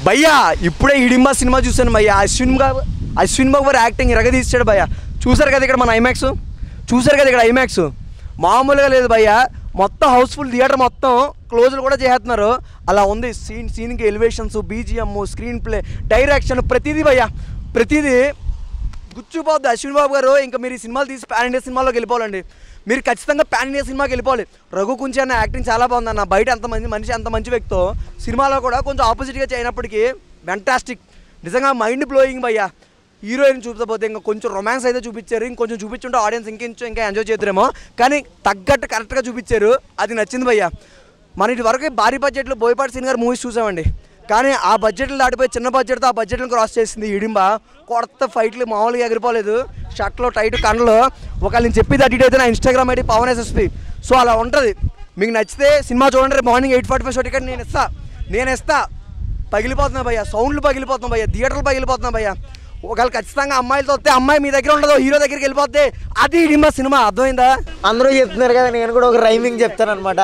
భయ్యా ఇప్పుడే హిడింబా సినిమా చూశాను భయ్యా అశ్విన్ బాబు అశ్విన్ బాబు గారు యాక్టింగ్ ఇరగదీసాడు భయ్యా చూసారు కదా ఇక్కడ మన ఐమాక్స్ చూసారు కదా ఇక్కడ ఐమాక్స్ మామూలుగా లేదు భయ్యా మొత్తం హౌస్ఫుల్ థియేటర్ మొత్తం క్లోజులు కూడా చేస్తున్నారు అలా ఉంది సీన్ సీన్కి elevations BGM screenplay direction ప్రతిదీ భయ్యా ప్రతిదీ గుచ్చుపోద్ది అశ్విన్ బాబు గారు ఇంకా మీరు ఈ సినిమాలు తీసి పాన్ ఇండియా సినిమాలోకి వెళ్ళిపోవాలండి మీరు ఖచ్చితంగా పాన్ ఇండియా సినిమాకి వెళ్ళిపోవాలి రఘు కుంచి అన్న యాక్టింగ్ చాలా బాగుంది అన్న బయట అంత మంది మనిషి అంత మంచి వ్యక్తితో సినిమాలో కూడా కొంచెం ఆపోజిట్గా చేయనప్పటికీ వెంటాస్టిక్ నిజంగా మైండ్ బ్లోయింగ్ భయ్యా హీరోయిన్ చూపకపోతే ఇంకా కొంచెం రొమాన్స్ అయితే చూపించారు ఇంకొంచెం చూపించుంటే ఆడియన్స్ ఇంకొంచెం ఇంకా ఎంజాయ్ చేద్దరేమో కానీ తగ్గట్టు కరెక్ట్గా చూపించారు అది నచ్చింది భయ్యా మన ఇటు వరకు భారీ బడ్జెట్లో బోయపాటి సీన్ గారు మూవీస్ చూసామండి కానీ ఆ బడ్జెట్లు దాటిపోయి చిన్న బడ్జెట్తో ఆ బడ్జెట్లను క్రాస్ చేసింది ఇడింబ కొత్త ఫైట్లు మామూలుగా ఎగిరిపోలేదు షర్ట్లో టైట్ కండలో ఒకవేళ నేను చెప్పేది అటు ఇటు అయితే నా Instagram ID Pavan SSP so అలా ఉంటుంది మీకు నచ్చితే సినిమా చూడండి రేపు morning eight forty five show ticket నేను ఇస్తా నేను ఇస్తా పగిలిపోతున్నా భయ్య సౌండ్లు పగిలిపోతున్నా భయ్య థియేటర్లు పగిలిపోతున్నా భయ్య ఒకవేళ ఖచ్చితంగా అమ్మాయిలతో వస్తే అమ్మాయి మీ దగ్గర ఉండదు హీరో దగ్గరికి వెళ్ళిపోతే అది ఇడింబ సినిమా అర్థమైందా అందరూ చెప్తున్నారు కదా నేను కూడా ఒక రైమింగ్ చెప్తాను అనమాట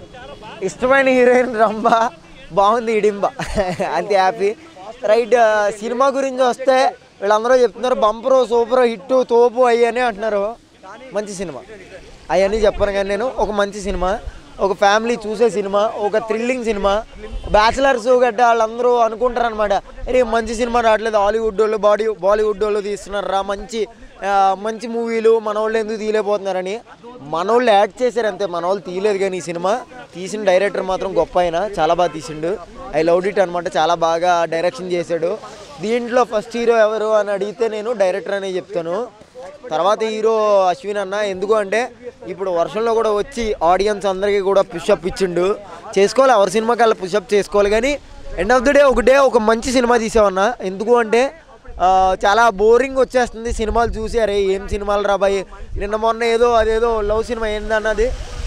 ఇష్టమైన హీరోయిన్ రంభ బాగుంది ఇడింబ అంతే హ్యాపీ రైట్ సినిమా గురించి వస్తే వీళ్ళందరూ చెప్తున్నారు బంపరు సూపర్ హిట్ తోపు అయ్యని అంటున్నారు మంచి సినిమా అవన్నీ చెప్పను కానీ నేను ఒక మంచి సినిమా ఒక ఫ్యామిలీ చూసే సినిమా ఒక థ్రిల్లింగ్ సినిమా బ్యాచిలర్స్ గట్ట వాళ్ళందరూ అనుకుంటారు అనమాట అరే మంచి సినిమా రావట్లేదు హాలీవుడ్ వాళ్ళు బాడీ బాలీవుడ్ వాళ్ళు తీస్తున్నారా మంచి ఆ, మంచి మూవీలు మన వాళ్ళు ఎందుకు తీయలేకపోతున్నారని మన వాళ్ళు యాడ్ చేశారు అంతే మన వాళ్ళు తీయలేదు కానీ ఈ సినిమా తీసిన డైరెక్టర్ మాత్రం గొప్ప ఆయన చాలా బాగా తీసిండు ఐ లవ్ ఇట్ అనమాట చాలా బాగా డైరెక్షన్ చేశాడు దీంట్లో ఫస్ట్ హీరో ఎవరు అని అడిగితే నేను డైరెక్టర్ అనే చెప్తాను తర్వాత హీరో అశ్విన్ అన్న ఎందుకు అంటే ఇప్పుడు వర్షంలో కూడా వచ్చి ఆడియన్స్ అందరికీ కూడా పుషప్ ఇచ్చిండు చేసుకోవాలి ఎవరి సినిమాకి అలా పుషప్ చేసుకోవాలి కానీ ఎండ్ ఆఫ్ ది డే ఒక డే ఒక మంచి సినిమా తీసామన్న ఎందుకు అంటే ఆ, చాలా బోరింగ్ వచ్చేస్తుంది సినిమాలు చూసి అరే ఏం సినిమాలు రాబాయి నిన్న మొన్న ఏదో అదేదో లవ్ సినిమా ఏందన్నది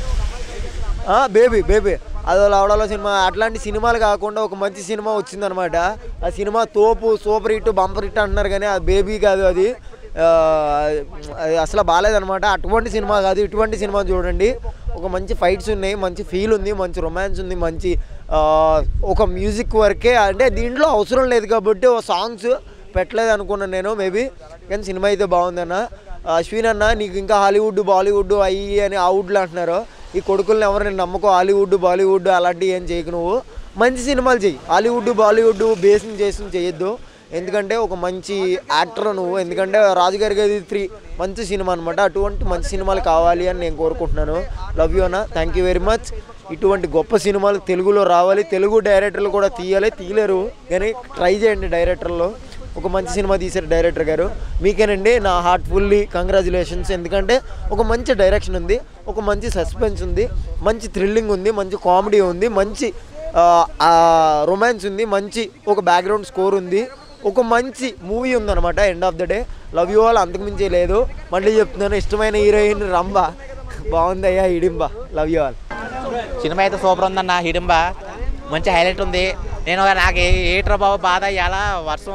బేబీ బేబీ అదో లవడాలో సినిమా అట్లాంటి సినిమాలు కాకుండా ఒక మంచి సినిమా వచ్చిందనమాట ఆ సినిమా తోపు సూపర్ హిట్ బంపర్ హిట్ అంటున్నారు కానీ అది బేబీ కాదు అది ఆ, అది అసలు బాగాలేదనమాట అటువంటి సినిమా కాదు ఇటువంటి సినిమా చూడండి ఒక మంచి ఫైట్స్ ఉన్నాయి మంచి ఫీల్ ఉంది మంచి రొమాన్స్ ఉంది మంచి ఆ, ఒక మ్యూజిక్ వరకే అంటే దీంట్లో అవసరం లేదు కాబట్టి ఓ సాంగ్స్ పెట్టలేదు అనుకున్నాను నేను మేబీ కానీ సినిమా అయితే బాగుందన్న అశ్విన్ అన్న నీకు ఇంకా హాలీవుడ్ బాలీవుడ్ అయ్యి అని అవుడ్లు అంటున్నారు ఈ కొడుకుల్ని ఎవరు నేను నమ్మకం హాలీవుడ్ బాలీవుడ్ అలాంటివి ఏం చేయకు నువ్వు మంచి సినిమాలు చెయ్యి హాలీవుడ్ బాలీవుడ్ బేసింగ్ చేసి చేయొద్దు ఎందుకంటే ఒక మంచి యాక్టర్ నువ్వు ఎందుకంటే రాజుగారి గది త్రీ మంచి సినిమా అనమాట అటువంటి మంచి సినిమాలు కావాలి అని నేను కోరుకుంటున్నాను లవ్ యూ అన్న థ్యాంక్ యూ వెరీ మచ్ ఇటువంటి గొప్ప సినిమాలు తెలుగులో రావాలి తెలుగు డైరెక్టర్లు కూడా తీయాలి తీయలేరు కానీ ట్రై చేయండి డైరెక్టర్లో ఒక మంచి సినిమా తీశారు డైరెక్టర్ గారు మీకేనండి నా హార్ట్ ఫుల్లీ కంగ్రాచులేషన్స్ ఎందుకంటే ఒక మంచి డైరెక్షన్ ఉంది ఒక మంచి సస్పెన్స్ ఉంది మంచి థ్రిల్లింగ్ ఉంది మంచి కామెడీ ఉంది మంచి రొమాన్స్ ఉంది మంచి ఒక బ్యాక్గ్రౌండ్ స్కోర్ ఉంది ఒక మంచి మూవీ ఉందన్నమాట end of the day love you all అంతకుమించి లేదు మళ్ళీ చెప్తున్నాను ఇష్టమైన హీరోయిన్ రంభ బాగుందయ్యా ఇడింబ లవ్ యూ ఆల్ సినిమా అయితే సూపర్ ఉందన్న హిడింబ మంచి హైలైట్ ఉంది నేను నాకు ఏ- ఏట్రా బాబు బాధ ఇలా వర్షం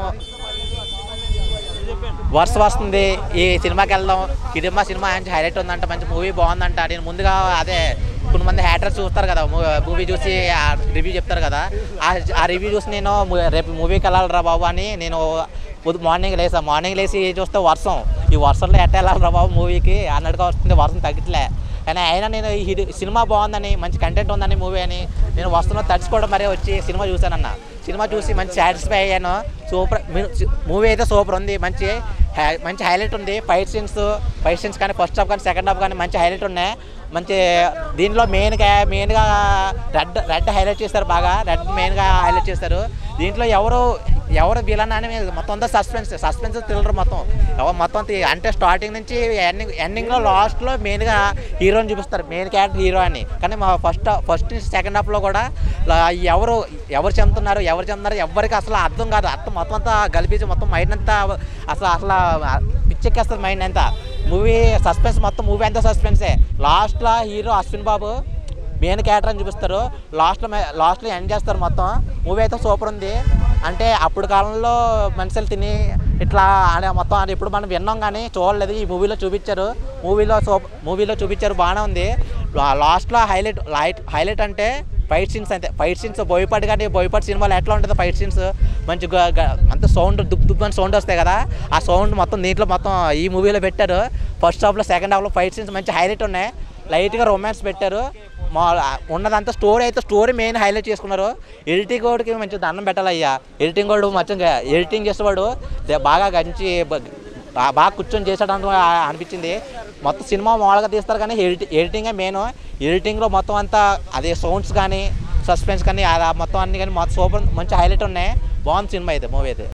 వర్షం వస్తుంది ఈ సినిమాకి వెళ్దాం హిడింబ సినిమా మంచి హైలైట్ ఉందంట మంచి మూవీ బాగుందంట నేను ముందుగా అదే కొంతమంది హ్యాటర్స్ చూస్తారు కదా మూవీ చూసి రివ్యూ చెప్తారు కదా ఆ- ఆ రివ్యూ చూసి నేను ము- రేపు మూవీకి వెళ్ళాలిరా బాబు అని నేను పొద్దు మార్నింగ్ లేసా మార్నింగ్ లేసి చూస్తే వర్షం ఈ వర్షంలో ఎట్ట వెళ్ళాలిరా బాబు మూవీకి అన్నట్టుగా వస్తుంది వర్షం తగ్గట్లే కానీ అయినా నేను ఈ హిడి- సినిమా బాగుందని మంచి కంటెంట్ ఉందని మూవీ అని నేను వస్తున్నా తడుచుకోవడం మరీ వచ్చి సినిమా చూశానన్న సినిమా చూసి మంచి సాటిస్ఫై అయ్యాను సూపర్ మూవీ అయితే సూపర్ ఉంది మంచి హై- మంచి హైలైట్ ఉంది ఫైట్ సీన్స్ ఫైట్ సీన్స్ కానీ ఫస్ట్ హాఫ్ కానీ సెకండ్ హాఫ్ కానీ మంచి హైలైట్ ఉన్నాయి మంచి దీనిలో మెయిన్గా మెయిన్గా రెడ్ రెడ్ హైలైట్ చేస్తారు బాగా రెడ్ మెయిన్గా హైలైట్ చేస్తారు దీంట్లో ఎవరు ఎవరు విలన్ అని మొత్తం అంతా సస్పెన్స్ సస్పెన్స్ థ్రిల్లర్ మొత్తం ఎవరు మొత్తం తీ- అంటే స్టార్టింగ్ నుంచి ఎండింగ్ ఎండింగ్లో లాస్ట్లో మెయిన్గా హీరోని చూపిస్తారు మెయిన్ క్యారెక్టర్ హీరో అని కానీ మా ఫస్ట్ ఫస్ట్ నుంచి సెకండ్ హాఫ్లో కూడా లా- ఎవరు ఎవరు చెందుతున్నారు ఎవరు చెందుతున్నారు ఎవరికి అసలు అర్థం కాదు అర్థం మొత్తం అంతా గలిపించి మొత్తం మైండ్ అంతా అసలు అసలు పిచ్చెక్కేస్తుంది మైండ్ అంతా మూవీ సస్పెన్స్ మొత్తం మూవీ అంతా సస్పెన్సే లాస్ట్లో hero Ashwin Babu main character అని చూపిస్తారు లాస్ట్లో లాస్ట్లో ఎండ్ చేస్తారు మొత్తం మూవీ అయితే సూపర్ ఉంది అంటే అప్పుడు కాలంలో మనుషులు తిని ఇట్లా అనే మొత్తం అది ఇప్పుడు మనం విన్నాం కానీ చూడలేదు ఈ మూవీలో చూపించారు మూవీలో సూపర్ మూవీలో చూపించారు బాగానే ఉంది లా- లాస్ట్లో హైలైట్ లైట్ హైలైట్ అంటే ఫైట్ సీన్స్ అంతే ఫైట్ సీన్స్ బోయపాటి కానీ బోయపాటి సినిమాలో ఎట్లా ఉంటుంది ఫైట్ సీన్స్ మంచి గ- గ- అంత సౌండ్ దుబ్ దుబ్ అని సౌండ్ వస్తాయి కదా ఆ సౌండ్ మొత్తం దీంట్లో మొత్తం ఈ మూవీలో పెట్టారు ఫస్ట్ హాఫ్లో సెకండ్ హాఫ్లో ఫైట్ సీన్స్ మంచి హైలైట్ ఉన్నాయి లైట్గా రొమాన్స్ పెట్టారు మా ఉన్నదంతా స్టోరీ అయితే స్టోరీ మెయిన్ హైలైట్ చేసుకున్నారు ఎడిటింగ్ వాడికి మంచి దండం పెట్టాలి అయ్యా ఎడిటింగ్ వాడు మంచిగా ఎడిటింగ్ చేసేవాడు దే- బాగా గంచి బ- బా- బాగా కూర్చొని చేసాడు అంటూ ఆ- అనిపించింది మొత్తం సినిమా మామూలుగా తీస్తారు కానీ ఎడిటి ఎడిటింగే మెయిన్ ఎడిటింగ్లో మొత్తం అంతా అదే సౌండ్స్ కానీ సస్పెన్స్ కానీ ఆ మొత్తం అన్ని కానీ మొత్తం సూపర్ మంచి హైలైట్ ఉన్నాయి బాగుంది సినిమా అయితే మూవీ అయితే